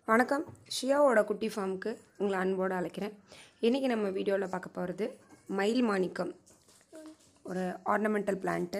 வணக்கம் ஷியாவோட குட்டி ஃபார்முக்கு உங்களை அன்போடு அழைக்கிறேன் இன்றைக்கி நம்ம வீடியோவில் பார்க்க போகிறது மயில் மாணிக்கம் ஒரு ஆர்னமெண்டல் பிளான்ட்டு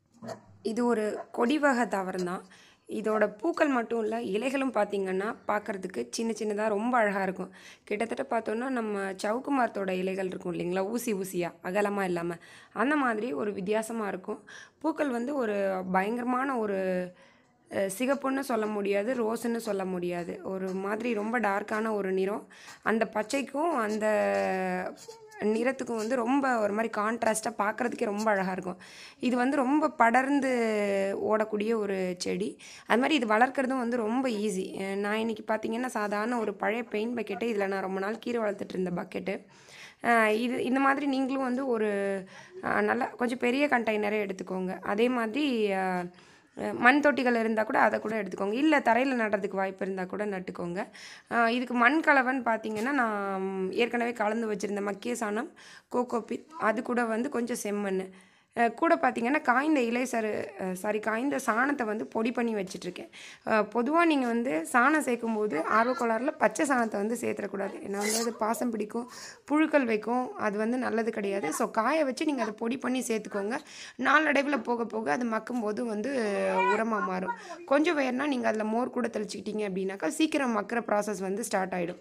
இது ஒரு கொடி வகை தாவரம் தான் இதோட பூக்கள் மட்டும் இல்லை இலைகளும் பார்த்திங்கன்னா பார்க்குறதுக்கு சின்ன சின்னதாக ரொம்ப அழகாக இருக்கும் கிட்டத்தட்ட பார்த்தோன்னா நம்ம சவுக்கு மரத்தோட இலைகள் இருக்கும் இல்லைங்களா ஊசி ஊசியாக அகலமாக இல்லாமல் அந்த மாதிரி ஒரு வித்தியாசமாக இருக்கும் பூக்கள் வந்து ஒரு பயங்கரமான ஒரு அஹ், சிகப்புன்னு சொல்ல முடியாது ரோஸுன்னு சொல்ல முடியாது ஒரு மாதிரி ரொம்ப டார்க்கான ஒரு நிறம் அந்த பச்சைக்கும் அந்த நிறத்துக்கும் வந்து ரொம்ப ஒரு மாதிரி கான்ட்ராஸ்ட்டாக பார்க்குறதுக்கே ரொம்ப அழகாக இருக்கும் இது வந்து ரொம்ப படர்ந்து ஓடக்கூடிய ஒரு செடி அது மாதிரி இது வளர்க்குறதும் வந்து ரொம்ப ஈஸி நான் இன்னைக்கு பார்த்தீங்கன்னா சாதாரண ஒரு பழைய பெயிண்ட் பக்கெட்டு இதில் நான் ரொம்ப நாள் கீரை வளர்த்துட்டு இருந்த பக்கெட்டு இது இந்த மாதிரி நீங்களும் வந்து ஒரு அஹ், நல்ல கொஞ்சம் பெரிய கண்டெய்னரே எடுத்துக்கோங்க அதே மாதிரி அஹ், அஹ் மண் தொட்டிகள் இருந்தால் கூட அதை கூட எடுத்துக்கோங்க இல்லை தரையில் நடுறதுக்கு வாய்ப்பு இருந்தால் கூட நட்டுக்கோங்க அஹ் இதுக்கு மண் கலவைன்னு பார்த்தீங்கன்னா நான் ஏற்கனவே கலந்து வச்சுருந்த மக்கிய சாணம் கோகோபித் அது கூட வந்து கொஞ்சம் செம்மண் அஹ் கூட பார்த்தீங்கன்னா காய்ந்த இலை சரு சாரி காய்ந்த சாணத்தை வந்து பொடி பண்ணி வச்சிட்ருக்கேன் பொதுவாக நீங்கள் வந்து சாணம் சேர்க்கும்போது ஆர்வக்கோளாறில் பச்சை சாணத்தை வந்து சேர்த்துடக்கூடாது ஏன்னா வந்து அது பாசம் பிடிக்கும் புழுக்கள் வைக்கும் அது வந்து நல்லது கிடையாது ஸோ காய வச்சு நீங்கள் அதை பொடி பண்ணி சேர்த்துக்கோங்க நாளடைவில் போக போக அது மக்கும்போது வந்து உரமாக மாறும் கொஞ்சம் வேறுனா நீங்கள் அதில் மோர் கூட தெளிச்சிக்கிட்டீங்க அப்படின்னாக்கா சீக்கிரம் மக்கிற ப்ராசஸ் வந்து ஸ்டார்ட் ஆகிடும்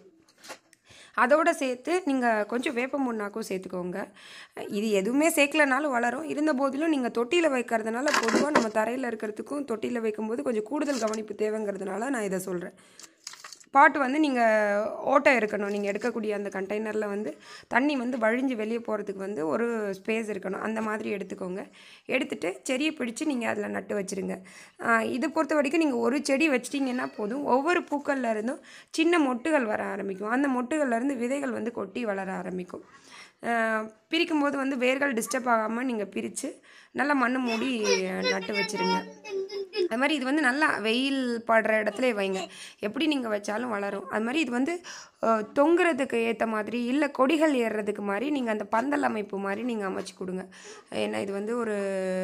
அதோட சேர்த்து நீங்கள் கொஞ்சம் வேப்ப முன்னாக்கும் சேர்த்துக்கோங்க இது எதுவுமே சேர்க்கலனாலும் வளரும் இருந்த போதிலும் நீங்கள் தொட்டியில் வைக்கிறதுனால பொதுவாக நம்ம தரையில் இருக்கிறதுக்கும் தொட்டியில் வைக்கும்போது கொஞ்சம் கூடுதல் கவனிப்பு தேவைங்கிறதுனால நான் இதை சொல்கிறேன் பாட்டு வந்து நீங்கள் ஓட்டை இருக்கணும் நீங்கள் எடுக்கக்கூடிய அந்த கண்டெய்னரில் வந்து தண்ணி வந்து வழிஞ்சு வெளியே போகிறதுக்கு வந்து ஒரு ஸ்பேஸ் இருக்கணும் அந்த மாதிரி எடுத்துக்கோங்க எடுத்துட்டு செடியை பிடிச்சு நீங்கள் அதில் நட்டு வச்சுருங்க இதை பொறுத்த வரைக்கும் நீங்கள் ஒரு செடி வச்சிட்டிங்கன்னா போதும் ஒவ்வொரு பூக்கள்ல இருந்தும் சின்ன மொட்டுகள் வர ஆரம்பிக்கும் அந்த மொட்டுகள்ல இருந்து விதைகள் வந்து கொட்டி வளர ஆரம்பிக்கும் பிரிக்கும் போது வந்து வேர்கள் டிஸ்டர்ப் ஆகாமல் நீங்கள் பிரித்து நல்லா மண் மூடி நட்டு வச்சுருங்க அது மாதிரி இது வந்து நல்லா வெயில் படுற இடத்துல வைங்க எப்படி நீங்கள் வச்சாலும் வளரும் அது மாதிரி இது வந்து அஹ், தொங்குறதுக்கு ஏற்ற மாதிரி இல்லை கொடிகள் ஏறுறதுக்கு மாதிரி நீங்கள் அந்த பந்தல் அமைப்பு மாதிரி நீங்கள் அமைச்சு கொடுங்க ஏன்னா இது வந்து ஒரு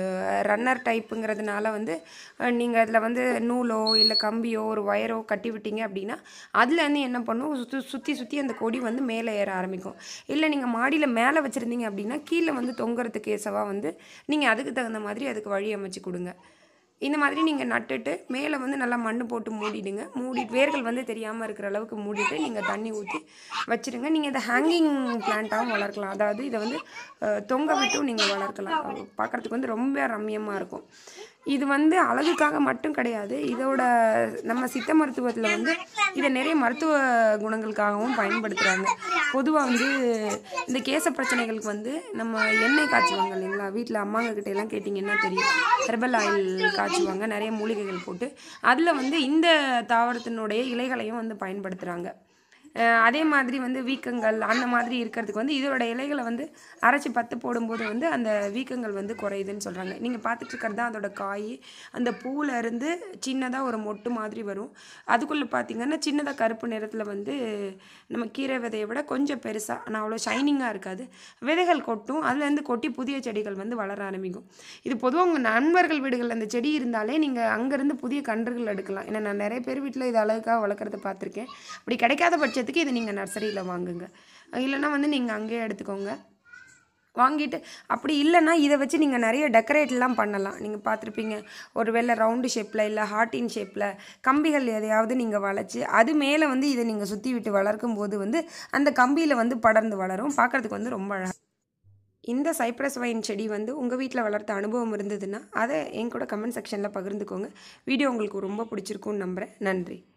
ரன்னர் டைப்புங்கிறதுனால வந்து நீங்கள் அதில் வந்து நூலோ இல்லை கம்பியோ ஒரு ஒயரோ கட்டி விட்டீங்க அப்படின்னா அதில் வந்து என்ன பண்ணும் சுற்றி சுற்றி சுற்றி அந்த கொடி வந்து மேலே ஏற ஆரம்பிக்கும் இல்லை நீங்கள் மாடியில் மேலே வச்சுருந்தீங்க அப்படின்னா கீழே வந்து தொங்குறதுக்கு ஏசவாக வந்து நீங்கள் அதுக்கு தகுந்த மாதிரி அதுக்கு வழி அமைச்சு கொடுங்க இந்த மாதிரி நீங்கள் நட்டுட்டு மேலே வந்து நல்லா மண் போட்டு மூடிடுங்க மூடிட்டு வேர்கள் வந்து தெரியாமல் இருக்கிற அளவுக்கு மூடிட்டு நீங்கள் தண்ணி ஊற்றி வச்சுருங்க நீங்கள் இதை ஹேங்கிங் பிளான்ட்டாகவும் வளர்க்கலாம் அதாவது இதை வந்து அஹ், தொங்க விட்டும் நீங்கள் வளர்க்கலாம் பார்க்குறதுக்கு வந்து ரொம்ப ரம்மியமாக இருக்கும் இது வந்து அழகுக்காக மட்டும் கிடையாது இதோட நம்ம சித்த மருத்துவத்தில் வந்து இதை நிறைய மருத்துவ குணங்களுக்காகவும் பயன்படுத்துகிறாங்க பொதுவாக வந்து இந்த கேச பிரச்சனைகளுக்கு வந்து நம்ம எண்ணெய் காய்ச்சுவாங்க இல்லைங்களா வீட்டில் அம்மாங்க கிட்ட எல்லாம் கேட்டிங்கன்னா தெரியும் ஹெர்பல் ஆயில் காய்ச்சுவாங்க நிறைய மூலிகைகள் போட்டு அதில் வந்து இந்த தாவரத்தினுடைய இலைகளையும் வந்து பயன்படுத்துகிறாங்க அஹ் அதே மாதிரி வந்து வீக்கங்கள் அந்த மாதிரி இருக்கிறதுக்கு வந்து இதோட இலைகளை வந்து அரைச்சி பத்து போடும்போது வந்து அந்த வீக்கங்கள் வந்து குறையுதுன்னு சொல்கிறாங்க நீங்கள் பார்த்துட்டு இருக்கிறது தான் அதோட காய் அந்த பூவில் இருந்து சின்னதாக ஒரு மொட்டு மாதிரி வரும் அதுக்குள்ளே பார்த்தீங்கன்னா சின்னதாக கருப்பு நிறத்தில் வந்து நம்ம கீரை விதையை விட கொஞ்சம் பெருசாக ஆனால் அவ்வளோ ஷைனிங்காக இருக்காது விதைகள் கொட்டும் அதுலேருந்து கொட்டி புதிய செடிகள் வந்து வளர ஆரம்பிக்கும் இது பொதுவாக உங்கள் நண்பர்கள் வீடுகளில் அந்த செடி இருந்தாலே நீங்கள் அங்கேருந்து புதிய கன்றுகள் எடுக்கலாம் ஏன்னா நான் நிறைய பேர் வீட்டில் இது அழகாக வளர்க்குறத பார்த்துருக்கேன் அப்படி கிடைக்காத பட்சத்துக்கு இதை நீங்கள் நர்சரியில் வாங்குங்க இல்லைன்னா வந்து நீங்கள் அங்கேயே எடுத்துக்கோங்க வாங்கிட்டு அப்படி இல்லைன்னா இதை வச்சு நீங்கள் நிறைய டெக்கரேட்லாம் பண்ணலாம் நீங்கள் பார்த்துருப்பீங்க ஒரு வேளை ரவுண்டு ஷேப்பில் இல்லை ஹார்ட்டின் ஷேப்பில் கம்பிகள் எதையாவது நீங்கள் வளைச்சி அது மேலே வந்து இதை நீங்கள் சுற்றி விட்டு வளர்க்கும் போது வந்து அந்த கம்பியில் வந்து படர்ந்து வளரும் பார்க்குறதுக்கு வந்து ரொம்ப அழகாக இந்த சைப்ரஸ் வைன் செடி வந்து உங்கள் வீட்டில் வளர்த்த அனுபவம் இருந்ததுன்னா அதை என் கூட கமெண்ட் செக்ஷனில் பகிர்ந்துக்கோங்க வீடியோ உங்களுக்கு ரொம்ப பிடிச்சிருக்குன்னு நம்புகிறேன் நன்றி